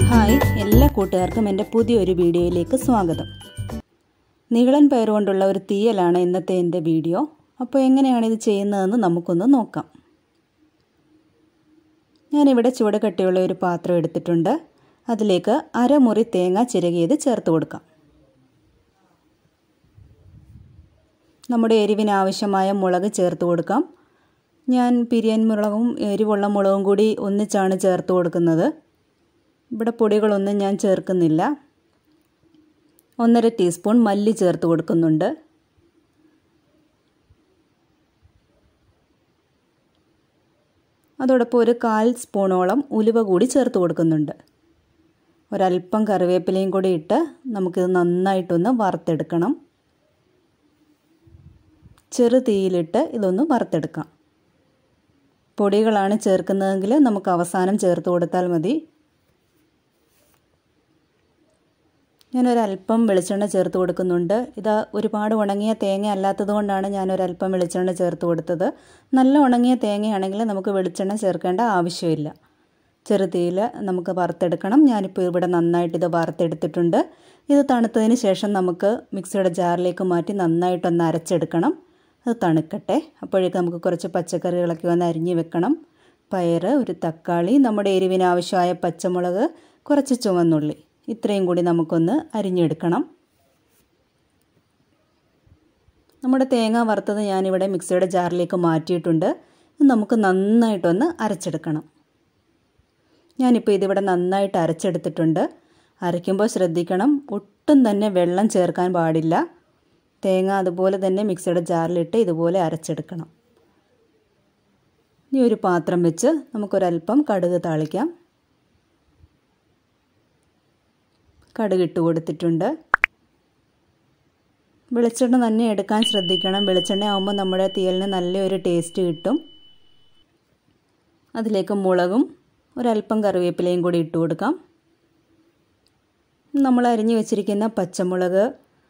hi എല്ലാ കൂട്ടുകാർക്കും എൻ്റെ പുതിയൊരു വീഡിയോയിലേക്ക് സ്വാഗതം നീളൻ പയർ കൊണ്ടുള്ള ഒരു തീയലാണ് ഇന്നത്തെ എൻ്റെ വീഡിയോ അപ്പോൾ എങ്ങനെയാണ് ഇത് ചെയ്യുന്നതെന്ന് നമുക്കൊന്ന് നോക്കാം ഞാനിവിടെ ചുവട് കട്ടിയുള്ള ഒരു പാത്രം എടുത്തിട്ടുണ്ട് അതിലേക്ക് അരമുറി തേങ്ങ ചിരകിയത് ചേർത്ത് കൊടുക്കാം നമ്മുടെ എരിവിന് ആവശ്യമായ മുളക് ചേർത്ത് കൊടുക്കാം ഞാൻ പിരിയൻ മുളകും എരിവുള്ള മുളകും കൂടി ഒന്നിച്ചാണ് ചേർത്ത് കൊടുക്കുന്നത് ഇവിടെ പൊടികളൊന്നും ഞാൻ ചേർക്കുന്നില്ല ഒന്നര ടീസ്പൂൺ മല്ലി ചേർത്ത് കൊടുക്കുന്നുണ്ട് അതോടൊപ്പം ഒരു കാൽ സ്പൂണോളം ഉലുവ കൂടി ചേർത്ത് കൊടുക്കുന്നുണ്ട് ഒരല്പം കറിവേപ്പിലയും കൂടി ഇട്ട് നമുക്കിത് നന്നായിട്ടൊന്ന് വറുത്തെടുക്കണം ചെറു തീയിലിട്ട് ഇതൊന്ന് വറുത്തെടുക്കാം പൊടികളാണ് ചേർക്കുന്നതെങ്കിൽ നമുക്ക് അവസാനം ചേർത്ത് കൊടുത്താൽ മതി ഞാനൊരല്പം വെളിച്ചെണ്ണ ചേർത്ത് കൊടുക്കുന്നുണ്ട് ഇത് ഒരുപാട് ഉണങ്ങിയ തേങ്ങ അല്ലാത്തത് കൊണ്ടാണ് ഞാനൊരല്പം വെളിച്ചെണ്ണ ചേർത്ത് കൊടുത്തത് നല്ല ഉണങ്ങിയ തേങ്ങയാണെങ്കിൽ നമുക്ക് വെളിച്ചെണ്ണ ചേർക്കേണ്ട ആവശ്യമില്ല ചെറുതീയിൽ നമുക്ക് വറുത്തെടുക്കണം ഞാനിപ്പോൾ ഇവിടെ നന്നായിട്ട് ഇത് വറുത്തെടുത്തിട്ടുണ്ട് ഇത് തണുത്തതിന് ശേഷം നമുക്ക് മിക്സിയുടെ ജാറിലേക്ക് മാറ്റി നന്നായിട്ടൊന്ന് അരച്ചെടുക്കണം അത് തണുക്കട്ടെ അപ്പോഴേക്ക് നമുക്ക് കുറച്ച് പച്ചക്കറികളൊക്കെ ഒന്ന് അരിഞ്ഞ് വെക്കണം പയർ ഒരു തക്കാളി നമ്മുടെ എരിവിന് ആവശ്യമായ പച്ചമുളക് കുറച്ച് ചുവന്നുള്ളി ഇത്രയും കൂടി നമുക്കൊന്ന് അരിഞ്ഞെടുക്കണം നമ്മുടെ തേങ്ങ വറുത്തത് ഞാനിവിടെ മിക്സിയുടെ ജാറിലേക്ക് മാറ്റിയിട്ടുണ്ട് നമുക്ക് നന്നായിട്ടൊന്ന് അരച്ചെടുക്കണം ഞാനിപ്പോൾ ഇതിവിടെ നന്നായിട്ട് അരച്ചെടുത്തിട്ടുണ്ട് അരയ്ക്കുമ്പോൾ ശ്രദ്ധിക്കണം ഒട്ടും തന്നെ വെള്ളം ചേർക്കാൻ പാടില്ല തേങ്ങ അതുപോലെ തന്നെ മിക്സിയുടെ ജാറിലിട്ട് ഇതുപോലെ അരച്ചെടുക്കണം ഇനി ഒരു പാത്രം വെച്ച് നമുക്കൊരല്പം കടുക് താളിക്കാം കടുക് ഇട്ട് കൊടുത്തിട്ടുണ്ട് വെളിച്ചെണ്ണ തന്നെ എടുക്കാൻ ശ്രദ്ധിക്കണം വെളിച്ചെണ്ണ ആകുമ്പോൾ നമ്മുടെ തീയലിന് നല്ലൊരു ടേസ്റ്റ് കിട്ടും അതിലേക്ക് മുളകും ഒരല്പം കറിവേപ്പിലയും കൂടി ഇട്ട് കൊടുക്കാം നമ്മൾ അരിഞ്ഞു വെച്ചിരിക്കുന്ന പച്ചമുളക്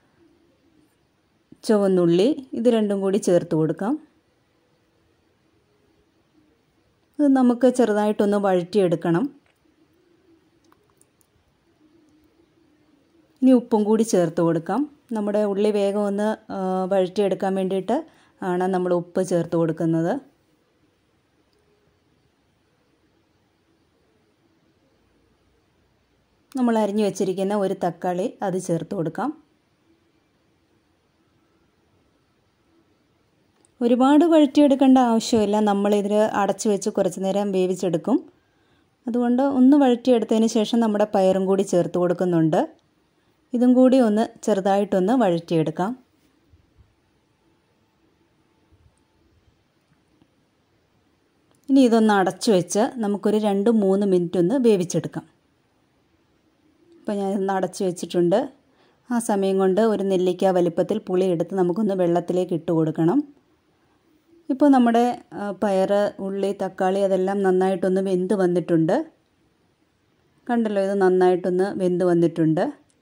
ചുവന്നുള്ളി ഇത് രണ്ടും കൂടി ചേർത്ത് കൊടുക്കാം ഇത് നമുക്ക് ചെറുതായിട്ടൊന്ന് വഴറ്റിയെടുക്കണം ഇനി ഉപ്പും കൂടി ചേർത്ത് കൊടുക്കാം നമ്മുടെ ഉള്ളി വേഗം ഒന്ന് വഴറ്റിയെടുക്കാൻ വേണ്ടിയിട്ട് ആണ് നമ്മൾ ഉപ്പ് ചേർത്ത് കൊടുക്കുന്നത് നമ്മൾ അരിഞ്ഞു വെച്ചിരിക്കുന്ന ഒരു തക്കാളി അത് ചേർത്ത് കൊടുക്കാം ഒരുപാട് വഴറ്റിയെടുക്കേണ്ട ആവശ്യമില്ല നമ്മളിതിൽ അടച്ചു വെച്ച് കുറച്ച് നേരം വേവിച്ചെടുക്കും അതുകൊണ്ട് ഒന്ന് വഴറ്റിയെടുത്തതിന് ശേഷം നമ്മുടെ പയറും കൂടി ചേർത്ത് കൊടുക്കുന്നുണ്ട് ഇതും കൂടി ഒന്ന് ചെറുതായിട്ടൊന്ന് വഴറ്റിയെടുക്കാം ഇനി ഇതൊന്ന് അടച്ചു വെച്ച് നമുക്കൊരു രണ്ട് മൂന്ന് മിനിറ്റ് ഒന്ന് വേവിച്ചെടുക്കാം ഇപ്പോൾ ഞാൻ ഇതൊന്ന് അടച്ചു വെച്ചിട്ടുണ്ട് ആ സമയം കൊണ്ട് ഒരു നെല്ലിക്ക വലിപ്പത്തിൽ പുളി എടുത്ത് നമുക്കൊന്ന് വെള്ളത്തിലേക്ക് ഇട്ട് കൊടുക്കണം ഇപ്പോൾ നമ്മുടെ പയർ ഉള്ളി തക്കാളി അതെല്ലാം നന്നായിട്ടൊന്ന് വെന്ത് വന്നിട്ടുണ്ട് കണ്ടല്ലോ ഇത് നന്നായിട്ടൊന്ന് വെന്ത് വന്നിട്ടുണ്ട്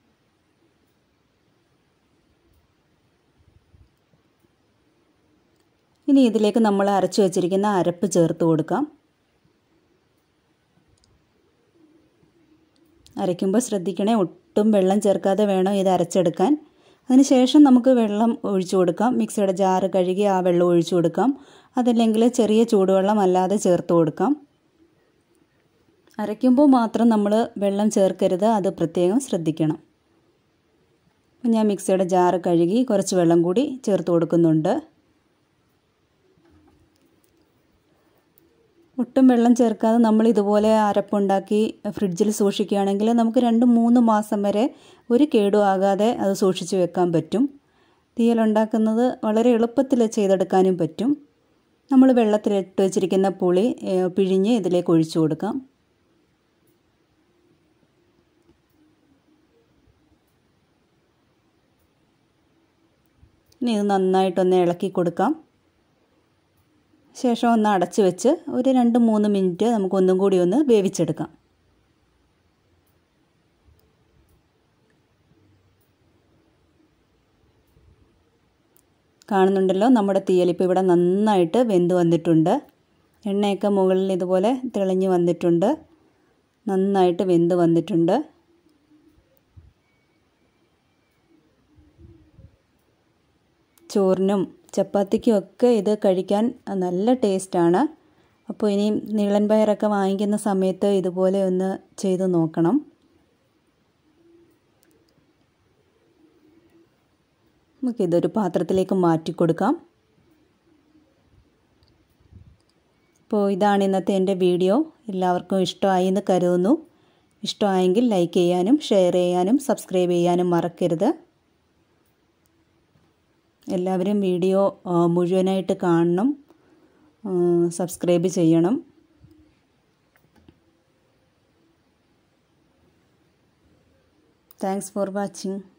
ഇനി ഇതിലേക്ക് നമ്മൾ അരച്ചു വച്ചിരിക്കുന്ന അരപ്പ് ചേർത്ത് കൊടുക്കാം അരയ്ക്കുമ്പോൾ ശ്രദ്ധിക്കണേ ഒട്ടും വെള്ളം ചേർക്കാതെ വേണം ഇത് അരച്ചെടുക്കാൻ അതിനുശേഷം നമുക്ക് വെള്ളം ഒഴിച്ചു കൊടുക്കാം മിക്സിയുടെ ജാറ് കഴുകി ആ വെള്ളം ഒഴിച്ചു കൊടുക്കാം അതല്ലെങ്കിൽ ചെറിയ ചൂടുവെള്ളം അല്ലാതെ ചേർത്ത് കൊടുക്കാം അരയ്ക്കുമ്പോൾ മാത്രം നമ്മൾ വെള്ളം ചേർക്കരുത് അത് പ്രത്യേകം ശ്രദ്ധിക്കണം ഞാൻ മിക്സിയുടെ ജാറ് കഴുകി കുറച്ച് വെള്ളം കൂടി ചേർത്ത് കൊടുക്കുന്നുണ്ട് ഒട്ടും വെള്ളം ചേർക്കാതെ നമ്മൾ ഇതുപോലെ അരപ്പുണ്ടാക്കി ഫ്രിഡ്ജിൽ സൂക്ഷിക്കുകയാണെങ്കിൽ നമുക്ക് രണ്ട് മൂന്ന് മാസം വരെ ഒരു കേടും ആകാതെ അത് സൂക്ഷിച്ച് വെക്കാൻ പറ്റും തീയലുണ്ടാക്കുന്നത് വളരെ എളുപ്പത്തിൽ ചെയ്തെടുക്കാനും പറ്റും നമ്മൾ വെള്ളത്തിലിട്ട് വെച്ചിരിക്കുന്ന പുളി പിഴിഞ്ഞ് ഇതിലേക്ക് ഒഴിച്ചു കൊടുക്കാം ഇനി ഇത് നന്നായിട്ടൊന്ന് ഇളക്കി കൊടുക്കാം ശേഷം ഒന്ന് അടച്ചു വെച്ച് ഒരു രണ്ട് മൂന്ന് മിനിറ്റ് നമുക്കൊന്നും കൂടി ഒന്ന് വേവിച്ചെടുക്കാം കാണുന്നുണ്ടല്ലോ നമ്മുടെ തീയലിപ്പ് ഇവിടെ നന്നായിട്ട് വെന്ത് വന്നിട്ടുണ്ട് എണ്ണയൊക്കെ മുകളിൽ ഇതുപോലെ തെളിഞ്ഞ് വന്നിട്ടുണ്ട് നന്നായിട്ട് വെന്ത് വന്നിട്ടുണ്ട് ചോറിനും ചപ്പാത്തിക്കും ഒക്കെ ഇത് കഴിക്കാൻ നല്ല ടേസ്റ്റാണ് അപ്പോൾ ഇനി നീളൻ പയറൊക്കെ വാങ്ങിക്കുന്ന സമയത്ത് ഇതുപോലെ ഒന്ന് ചെയ്ത് നോക്കണം നമുക്കിതൊരു പാത്രത്തിലേക്ക് മാറ്റി കൊടുക്കാം അപ്പോൾ ഇതാണ് ഇന്നത്തെ എൻ്റെ വീഡിയോ എല്ലാവർക്കും ഇഷ്ടമായി എന്ന് കരുതുന്നു ഇഷ്ടമായെങ്കിൽ ലൈക്ക് ചെയ്യാനും ഷെയർ ചെയ്യാനും സബ്സ്ക്രൈബ് ചെയ്യാനും മറക്കരുത് എല്ലാവരും വീഡിയോ മുഴുവനായിട്ട് കാണണം സബ്സ്ക്രൈബ് ചെയ്യണം താങ്ക്സ് ഫോർ വാച്ചിങ്